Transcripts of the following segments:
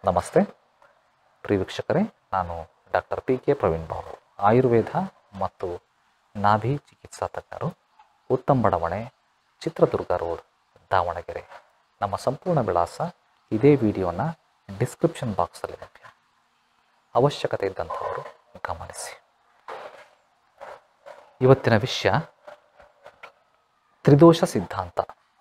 ನಮಸ್ತೆ ಪ್ರಿಯ ವೀಕ್ಷಕರೇ ನಾನು doctor P K Praveen Babu Ayurveda ಮತ್ತು ನಾಭಿ ಚಿಕಿತ್ಸಾ ತಜ್ಞರು ಉತ್ತಮ್ ಬಡಾವಣೆ ಚಿತ್ರದುರ್ಗ ರೋಡ್ ದಾವಣಗೆರೆ ನಮ್ಮ ಸಂಪೂರ್ಣ ವಿಳಾಸ ಇದೇ ವಿಡಿಯೋನ ಡಿಸ್ಕ್ರಿಪ್ಷನ್ ಬಾಕ್ಸಲ್ಲಿ ಲಭ್ಯ ಅವಶ್ಯಕತೆ ಇದ್ದಂಥವರು ಗಮನಿಸಿ ಇವತ್ತಿನ ವಿಷಯ ತ್ರಿದೋಷ ಸಿದ್ಧಾಂತ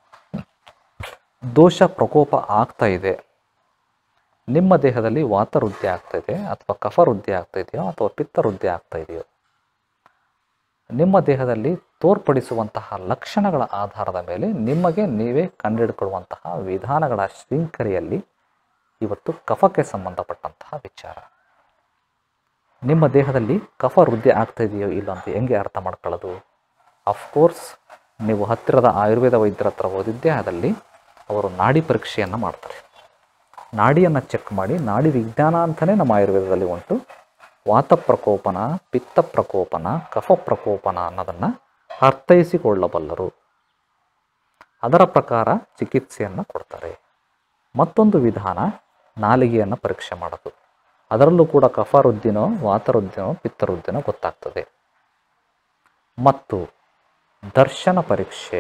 ದೋಷ ಪ್ರಕೋಪ ಆಗ್ತಾ ಇದೆ ನಿಮ್ಮ ದೇಹದಲ್ಲಿ ವಾತ ವೃದ್ಧಿ ಆಗ್ತಾ ಇದೆ ಅಥವಾ ಕಫ ವೃದ್ಧಿ ಆಗ್ತಾ ಇದೆಯೋ ಅಥವಾ ಪಿತ್ತ ವೃದ್ಧಿ ಆಗ್ತಾ ಇದೆಯೋ ನಿಮ್ಮ ದೇಹದಲ್ಲಿ ತೋರ್ಪಡಿಸುವಂತಹ ಲಕ್ಷಣಗಳ ಆಧಾರದ ಮೇಲೆ ನಿಮಗೆ ನೀವೇ ಕಂಡುಹಿಡ್ಕೊಳ್ಳುವಂತಹ ವಿಧಾನಗಳ ಶೃಂಖಲೆಯಲ್ಲಿ ಇವತ್ತು ಕಫಕ್ಕೆ ಸಂಬಂಧಪಟ್ಟಂತಹ ವಿಚಾರ ನಿಮ್ಮ ದೇಹದಲ್ಲಿ ಕಫ ವೃದ್ಧಿ ಆಗ್ತಾ ಇದೆಯೋ ಇಲ್ಲ ಅಂತ ಹೆಂಗೆ ಅರ್ಥ ಮಾಡ್ಕೊಳ್ಳೋದು ಅಫ್ಕೋರ್ಸ್ ನೀವು ಹತ್ತಿರದ ಆಯುರ್ವೇದ ವೈದ್ಯರ ಹತ್ರ ಓದಿದ್ದೇ ಆದಲ್ಲಿ ಅವರು ನಾಡಿ ಪರೀಕ್ಷೆಯನ್ನು ಮಾಡ್ತಾರೆ ನಾಡಿಯನ್ನು ಚೆಕ್ ಮಾಡಿ ನಾಡಿ ವಿಜ್ಞಾನ ಅಂತಲೇ ನಮ್ಮ ಆಯುರ್ವೇದದಲ್ಲಿ ಉಂಟು ವಾತ ಪ್ರಕೋಪನ ಪಿತ್ತ ಪ್ರಕೋಪನ ಕಫ ಪ್ರಕೋಪನ ಅನ್ನೋದನ್ನು ಅರ್ಥೈಸಿಕೊಳ್ಳಬಲ್ಲರು ಅದರ ಪ್ರಕಾರ ಚಿಕಿತ್ಸೆಯನ್ನು ಕೊಡ್ತಾರೆ ಮತ್ತೊಂದು ವಿಧಾನ ನಾಲಿಗೆಯನ್ನು ಪರೀಕ್ಷೆ ಮಾಡೋದು ಅದರಲ್ಲೂ ಕೂಡ ಕಫ ವೃದ್ಧಿನೋ ವಾತ ವೃದ್ಧಿನೋ ಪಿತ್ತ ವೃದ್ಧಿನೋ ಗೊತ್ತಾಗ್ತದೆ ಮತ್ತು ದರ್ಶನ ಪರೀಕ್ಷೆ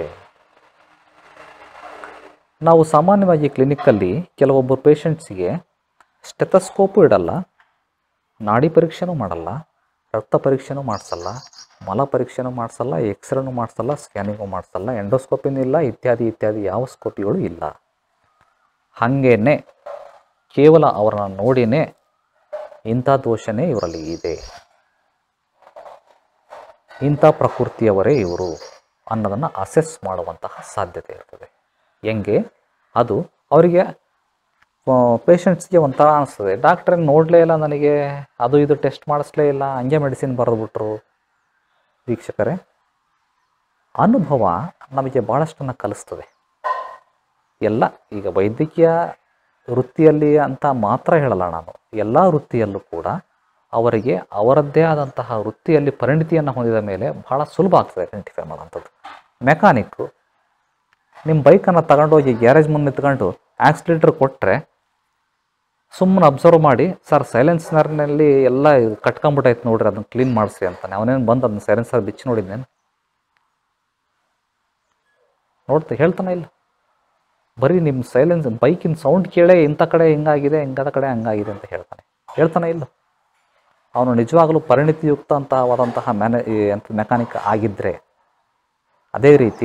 ನಾವು ಸಾಮಾನ್ಯವಾಗಿ ಕ್ಲಿನಿಕ್ಕಲ್ಲಿ ಕೆಲವೊಬ್ಬರು ಪೇಷಂಟ್ಸಿಗೆ ಸ್ಟೆಥಸ್ಕೋಪು ಇಡಲ್ಲ ನಾಡಿ ಪರೀಕ್ಷೆನೂ ಮಾಡಲ್ಲ ರಕ್ತ ಪರೀಕ್ಷೆನೂ ಮಾಡಿಸಲ್ಲ ಮಲ ಪರೀಕ್ಷೆನೂ ಮಾಡಿಸಲ್ಲ ಎಕ್ಸ್ರೇನೂ ಮಾಡಿಸಲ್ಲ ಸ್ಕ್ಯಾನಿಂಗು ಮಾಡಿಸಲ್ಲ ಎಂಡೋಸ್ಕೋಪಿನೂ ಇಲ್ಲ ಇತ್ಯಾದಿ ಇತ್ಯಾದಿ ಯಾವ ಸ್ಕೋಪಿಗಳು ಇಲ್ಲ ಹಾಗೇನೆ ಕೇವಲ ಅವರನ್ನು ನೋಡಿನೇ ಇಂಥ ದೋಷನೇ ಇವರಲ್ಲಿ ಇದೆ ಇಂಥ ಪ್ರಕೃತಿಯವರೇ ಇವರು ಅನ್ನೋದನ್ನು ಅಸೆಸ್ ಮಾಡುವಂತಹ ಸಾಧ್ಯತೆ ಇರ್ತದೆ ಹೆಂಗೆ ಅದು ಅವರಿಗೆ ಪೇಷಂಟ್ಸ್ಗೆ ಒಂಥರ ಅನಿಸ್ತದೆ ಡಾಕ್ಟ್ರ್ ನೋಡಲೇ ಇಲ್ಲ ನನಗೆ ಅದು ಇದು ಟೆಸ್ಟ್ ಮಾಡಿಸ್ಲೇ ಇಲ್ಲ ಹಂಗೆ ಮೆಡಿಸಿನ್ ಬರೆದುಬಿಟ್ರು ವೀಕ್ಷಕರೇ ಅನುಭವ ನಮಗೆ ಭಾಳಷ್ಟನ್ನು ಕಲಿಸ್ತದೆ ಎಲ್ಲ ಈಗ ವೈದ್ಯಕೀಯ ವೃತ್ತಿಯಲ್ಲಿ ಅಂತ ಮಾತ್ರ ಹೇಳಲ್ಲ ನಾನು ಎಲ್ಲ ವೃತ್ತಿಯಲ್ಲೂ ಕೂಡ ಅವರಿಗೆ ಅವರದ್ದೇ ಆದಂತಹ ವೃತ್ತಿಯಲ್ಲಿ ಪರಿಣಿತಿಯನ್ನು ಹೊಂದಿದ ಮೇಲೆ ಭಾಳ ಸುಲಭ ಆಗ್ತದೆ ಐಡೆಂಟಿಫೈ ಮಾಡೋಂಥದ್ದು ಮೆಕ್ಯಾನಿಕ್ಕು ನಿಮ್ಮ ಬೈಕನ್ನು ತಗೊಂಡೋಗಿ ಗ್ಯಾರೇಜ್ ಮುಂದೆ ನಿಂತ್ಕೊಂಡು ಆಕ್ಸಿಲೇಟರ್ ಕೊಟ್ಟರೆ ಸುಮ್ಮನೆ ಅಬ್ಸರ್ವ್ ಮಾಡಿ ಸರ್ ಸೈಲೆನ್ಸರ್ನಲ್ಲಿ ಎಲ್ಲ ಇದು ಕಟ್ಕೊಂಬಿಟ್ಟೈತೆ ನೋಡ್ರಿ ಅದನ್ನು ಕ್ಲೀನ್ ಮಾಡಿಸಿ ಅಂತಾನೆ ಅವನೇನು ಬಂದು ಅದನ್ನ ಸೈಲೆನ್ಸರ್ ಬಿಚ್ಚಿ ನೋಡಿದ್ನೇನು ನೋಡ್ತಾ ಹೇಳ್ತಾನೆ ಇಲ್ಲ ಬರೀ ನಿಮ್ಮ ಸೈಲೆನ್ಸ್ ಬೈಕಿನ ಸೌಂಡ್ ಕೇಳೇ ಇಂಥ ಕಡೆ ಹಿಂಗಾಗಿದೆ ಹಿಂಗಾದ ಕಡೆ ಹಂಗಾಗಿದೆ ಅಂತ ಹೇಳ್ತಾನೆ ಹೇಳ್ತಾನೆ ಇಲ್ಲ ಅವನು ನಿಜವಾಗಲೂ ಪರಿಣಿತಿಯುಕ್ತ ಅಂತವಾದಂತಹ ಮ್ಯಾನೆ ಎಂಥ ಮೆಕ್ಯಾನಿಕ್ ಆಗಿದ್ದರೆ ಅದೇ ರೀತಿ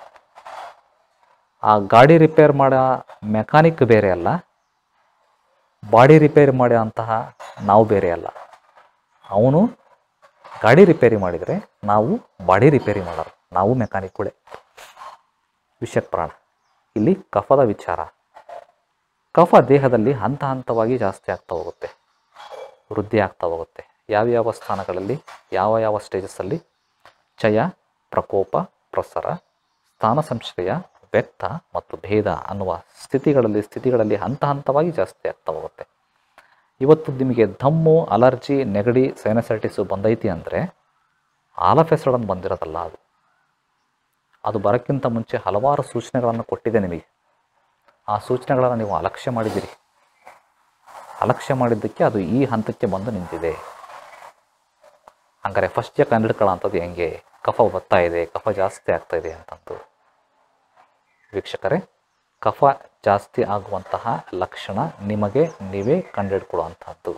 ಆ ಗಾಡಿ ರಿಪೇರ್ ಮಾಡೋ ಮೆಕ್ಯಾನಿಕ್ ಬೇರೆ ಅಲ್ಲ ಬಾಡಿ ರಿಪೇರಿ ಮಾಡೋ ಅಂತಹ ನಾವು ಬೇರೆ ಅಲ್ಲ ಅವನು ಗಾಡಿ ರಿಪೇರಿ ಮಾಡಿದರೆ ನಾವು ಬಾಡಿ ರಿಪೇರಿ ಮಾಡೋರು ನಾವು ಮೆಕ್ಯಾನಿಕ್ಗಳೇ ವಿಷಯಕ್ಕೆ ಪ್ರಾಣ ಇಲ್ಲಿ ಕಫದ ವಿಚಾರ ಕಫ ದೇಹದಲ್ಲಿ ಹಂತ ಹಂತವಾಗಿ ಜಾಸ್ತಿ ಆಗ್ತಾ ಹೋಗುತ್ತೆ ವೃದ್ಧಿ ಆಗ್ತಾ ಹೋಗುತ್ತೆ ಯಾವ್ಯಾವ ಸ್ಥಾನಗಳಲ್ಲಿ ಯಾವ ಯಾವ ಸ್ಟೇಜಸ್ಸಲ್ಲಿ ಚಯ ಪ್ರಕೋಪ ಪ್ರಸರ ಸ್ಥಾನ ಸಂಶ್ರಯ ವ್ಯಕ್ತ ಮತ್ತು ಭೇದ ಅನ್ನುವ ಸ್ಥಿತಿಗಳಲ್ಲಿ ಸ್ಥಿತಿಗಳಲ್ಲಿ ಹಂತ ಹಂತವಾಗಿ ಜಾಸ್ತಿ ಆಗ್ತಾ ಹೋಗುತ್ತೆ ಇವತ್ತು ನಿಮಗೆ ದಮ್ಮು ಅಲರ್ಜಿ ನೆಗಡಿ ಸೈನಸೈಟಿಸು ಬಂದೈತಿ ಅಂದರೆ ಆಲಫೆಸಡನ್ ಬಂದಿರೋದಲ್ಲ ಅದು ಅದು ಬರೋಕ್ಕಿಂತ ಮುಂಚೆ ಹಲವಾರು ಸೂಚನೆಗಳನ್ನು ಕೊಟ್ಟಿದೆ ನಿಮಗೆ ಆ ಸೂಚನೆಗಳನ್ನು ನೀವು ಅಲಕ್ಷ್ಯ ಮಾಡಿದ್ದೀರಿ ಅಲಕ್ಷ್ಯ ಮಾಡಿದ್ದಕ್ಕೆ ಅದು ಈ ಹಂತಕ್ಕೆ ಬಂದು ನಿಂತಿದೆ ಹಂಗಾರೆ ಫಸ್ಟ್ಗೆ ಕಂಡಿಡ್ಕೊಳ್ಳೋಂಥದ್ದು ಹೆಂಗೆ ಕಫ ಬರ್ತಾ ಇದೆ ಕಫ ಜಾಸ್ತಿ ಆಗ್ತಾ ಇದೆ ಅಂತಂದು ವೀಕ್ಷಕರೇ ಕಫ ಜಾಸ್ತಿ ಆಗುವಂತಹ ಲಕ್ಷಣ ನಿಮಗೆ ನೀವೇ ಕಂಡುಹಿಡ್ಕೊಳ್ಳುವಂಥದ್ದು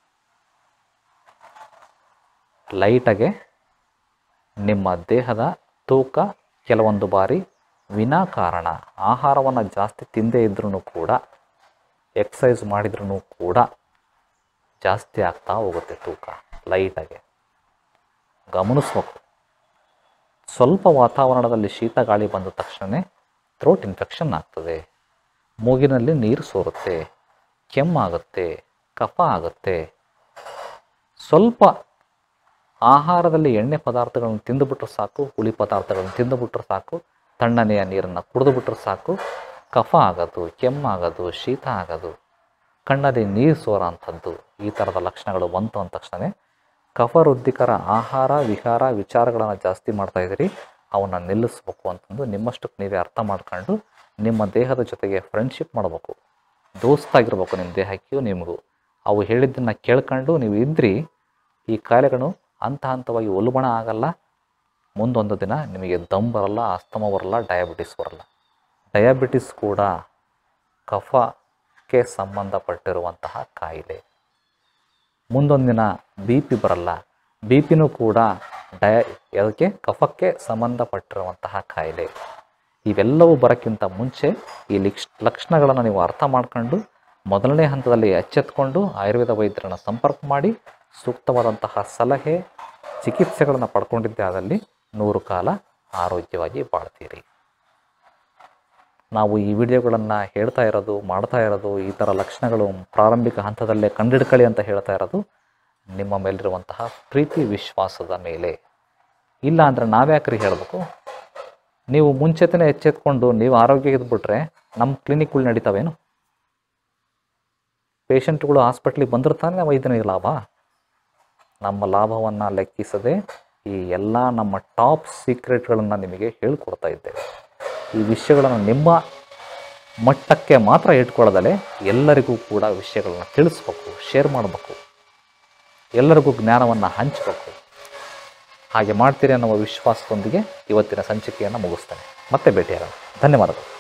ಲೈಟಾಗೆ ನಿಮ್ಮ ದೇಹದ ತೂಕ ಕೆಲವೊಂದು ಬಾರಿ ವಿನಾಕಾರಣ ಆಹಾರವನ್ನು ಜಾಸ್ತಿ ತಿಂದೇ ಇದ್ರೂ ಕೂಡ ಎಕ್ಸಸೈಸ್ ಮಾಡಿದ್ರೂ ಕೂಡ ಜಾಸ್ತಿ ಆಗ್ತಾ ಹೋಗುತ್ತೆ ತೂಕ ಲೈಟಾಗೆ ಗಮನಿಸ್ಬೇಕು ಸ್ವಲ್ಪ ವಾತಾವರಣದಲ್ಲಿ ಶೀತ ಗಾಳಿ ಬಂದ ತಕ್ಷಣ ಥ್ರೋಟ್ ಇನ್ಫೆಕ್ಷನ್ ಆಗ್ತದೆ ಮೂಗಿನಲ್ಲಿ ನೀರು ಸೋರುತ್ತೆ ಕೆಮ್ಮಾಗುತ್ತೆ ಕಫ ಆಗುತ್ತೆ ಸ್ವಲ್ಪ ಆಹಾರದಲ್ಲಿ ಎಣ್ಣೆ ಪದಾರ್ಥಗಳನ್ನು ತಿಂದುಬಿಟ್ರೆ ಸಾಕು ಹುಳಿ ಪದಾರ್ಥಗಳನ್ನು ತಿಂದುಬಿಟ್ರೆ ಸಾಕು ತಣ್ಣನೆಯ ನೀರನ್ನು ಕುಡಿದುಬಿಟ್ರೆ ಸಾಕು ಕಫ ಆಗೋದು ಕೆಮ್ಮಾಗೋದು ಶೀತ ಆಗೋದು ಕಣ್ಣಲ್ಲಿ ನೀರು ಸೋರೋ ಅಂಥದ್ದು ಈ ಥರದ ಲಕ್ಷಣಗಳು ಬಂತು ಅಂದ ತಕ್ಷಣ ಕಫ ವೃದ್ಧಿಕರ ಆಹಾರ ವಿಹಾರ ವಿಚಾರಗಳನ್ನು ಜಾಸ್ತಿ ಮಾಡ್ತಾ ಇದ್ದೀರಿ ಅವನ್ನ ನಿಲ್ಲಿಸ್ಬೇಕು ಅಂತಂದು ನಿಮ್ಮಷ್ಟಕ್ಕೆ ನೀವೇ ಅರ್ಥ ಮಾಡ್ಕೊಂಡು ನಿಮ್ಮ ದೇಹದ ಜೊತೆಗೆ ಫ್ರೆಂಡ್ಶಿಪ್ ಮಾಡಬೇಕು ದೋಸ್ತಾಗಿರ್ಬೇಕು ನಿಮ್ಮ ದೇಹಕ್ಕೂ ನಿಮಗೂ ಅವು ಹೇಳಿದ್ದನ್ನು ಕೇಳ್ಕೊಂಡು ನೀವು ಇದ್ರಿ ಈ ಕಾಯಿಲೆಗಳು ಹಂತ ಹಂತವಾಗಿ ಉಲ್ಬಣ ಆಗಲ್ಲ ಮುಂದೊಂದು ದಿನ ನಿಮಗೆ ದಮ್ ಬರಲ್ಲ ಅಸ್ತಮ ಬರಲ್ಲ ಡಯಾಬಿಟಿಸ್ ಬರಲ್ಲ ಡಯಾಬಿಟಿಸ್ ಕೂಡ ಕಫಕ್ಕೆ ಸಂಬಂಧಪಟ್ಟಿರುವಂತಹ ಕಾಯಿಲೆ ಮುಂದೊಂದು ದಿನ ಬಿ ಪಿ ಬರಲ್ಲ ಬಿ ಪಿನೂ ಕೂಡ ಡಯ ಅದಕ್ಕೆ ಕಫಕ್ಕೆ ಸಂಬಂಧಪಟ್ಟಿರುವಂತಹ ಕಾಯಿಲೆ ಇವೆಲ್ಲವೂ ಬರೋಕ್ಕಿಂತ ಮುಂಚೆ ಈ ಲಿಕ್ಷ ಲಕ್ಷಣಗಳನ್ನು ನೀವು ಅರ್ಥ ಮಾಡ್ಕೊಂಡು ಮೊದಲನೇ ಹಂತದಲ್ಲಿ ಎಚ್ಚೆತ್ಕೊಂಡು ಆಯುರ್ವೇದ ವೈದ್ಯರನ್ನು ಸಂಪರ್ಕ ಮಾಡಿ ಸೂಕ್ತವಾದಂತಹ ಸಲಹೆ ಚಿಕಿತ್ಸೆಗಳನ್ನು ಪಡ್ಕೊಂಡಿದ್ದೆ ಆದಲ್ಲಿ ನೂರು ಕಾಲ ಆರೋಗ್ಯವಾಗಿ ಬಾಳ್ತೀರಿ ನಾವು ಈ ವಿಡಿಯೋಗಳನ್ನು ಹೇಳ್ತಾ ಇರೋದು ಮಾಡ್ತಾ ಇರೋದು ಈ ಥರ ಲಕ್ಷಣಗಳು ಪ್ರಾರಂಭಿಕ ಹಂತದಲ್ಲೇ ಕಂಡಿಡ್ಕೊಳ್ಳಿ ಅಂತ ಹೇಳ್ತಾ ಇರೋದು ನಿಮ್ಮ ಮೇಲಿರುವಂತಹ ಪ್ರೀತಿ ವಿಶ್ವಾಸದ ಮೇಲೆ ಇಲ್ಲ ಅಂದರೆ ನಾವ್ಯಾಕ್ರಿ ಹೇಳಬೇಕು ನೀವು ಮುಂಚೆತನೇ ಎಚ್ಚೆತ್ಕೊಂಡು ನೀವು ಆರೋಗ್ಯ ಇದ್ಬಿಟ್ರೆ ನಮ್ಮ ಕ್ಲಿನಿಕ್ಗಳು ನಡೀತಾವೇನು ಪೇಷಂಟ್ಗಳು ಹಾಸ್ಪಿಟ್ಲಿಗೆ ಬಂದಿರ್ತಾನೆ ವೈದ್ಯನಿಗೆ ಲಾಭ ನಮ್ಮ ಲಾಭವನ್ನು ಲೆಕ್ಕಿಸದೆ ಈ ಎಲ್ಲ ನಮ್ಮ ಟಾಪ್ ಸೀಕ್ರೆಟ್ಗಳನ್ನು ನಿಮಗೆ ಹೇಳ್ಕೊಡ್ತಾ ಇದ್ದೇವೆ ಈ ವಿಷಯಗಳನ್ನು ನಿಮ್ಮ ಮಟ್ಟಕ್ಕೆ ಮಾತ್ರ ಇಟ್ಕೊಳ್ಳದಲೆ ಎಲ್ಲರಿಗೂ ಕೂಡ ವಿಷಯಗಳನ್ನ ತಿಳಿಸ್ಬೇಕು ಶೇರ್ ಮಾಡಬೇಕು ಎಲ್ಲರಿಗೂ ಜ್ಞಾನವನ್ನು ಹಂಚಬೇಕು ಹಾಗೆ ಮಾಡ್ತೀರಿ ಅನ್ನುವ ವಿಶ್ವಾಸದೊಂದಿಗೆ ಇವತ್ತಿನ ಸಂಚಿಕೆಯನ್ನು ಮುಗಿಸ್ತೇನೆ ಮತ್ತೆ ಭೇಟಿಯಾಗೋಣ ಧನ್ಯವಾದಗಳು